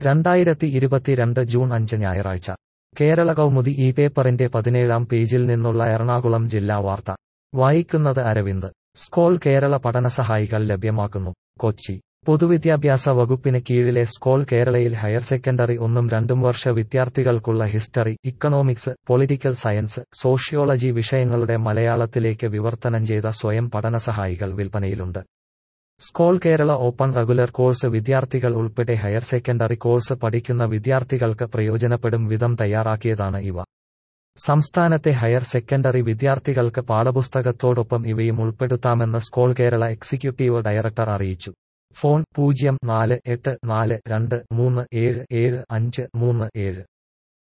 രണ്ടായിരത്തി ഇരുപത്തിരണ്ട് ജൂൺ അഞ്ച് ഞായറാഴ്ച കേരള കൗമുദി ഈ പേപ്പറിന്റെ പതിനേഴാം പേജിൽ നിന്നുള്ള എറണാകുളം ജില്ലാ വാർത്ത വായിക്കുന്നത് അരവിന്ദ് സ്കോൾ കേരള പഠനസഹായികൾ ലഭ്യമാക്കുന്നു കൊച്ചി പൊതുവിദ്യാഭ്യാസ വകുപ്പിന് കീഴിലെ സ്കോൾ കേരളയിൽ ഹയർ സെക്കൻഡറി ഒന്നും രണ്ടും വർഷ വിദ്യാർത്ഥികൾക്കുള്ള history economics political science sociology വിഷയങ്ങളുടെ മലയാളത്തിലേക്ക് വിവർത്തനം ചെയ്ത സ്വയം പഠനസഹായികൾ വിൽപ്പനയിലുണ്ട് Scole Kerala open regular course വിദ്യാർത്ഥികൾ ഉൾപ്പെടെ ഹയർ സെക്കൻഡറി കോഴ്സ് പഠിക്കുന്ന വിദ്യാർത്ഥികൾക്ക് പ്രയോജനപ്പെടും വിധം തയ്യാറാക്കിയതാണ് ഇവ സംസ്ഥാനത്തെ ഹയർ സെക്കൻഡറി വിദ്യാർത്ഥികൾക്ക് പാഠപുസ്തകത്തോടൊപ്പം ഇവയും ഉൾപ്പെടുത്താമെന്ന് സ്കോൾ കേരള എക്സിക്യൂട്ടീവ് ഡയറക്ടർ അറിയിച്ചു ഫോൺ പൂജ്യം നാല് എട്ട് നാല് രണ്ട് മൂന്ന് ഏഴ് ഏഴ് അഞ്ച് മൂന്ന് ഏഴ്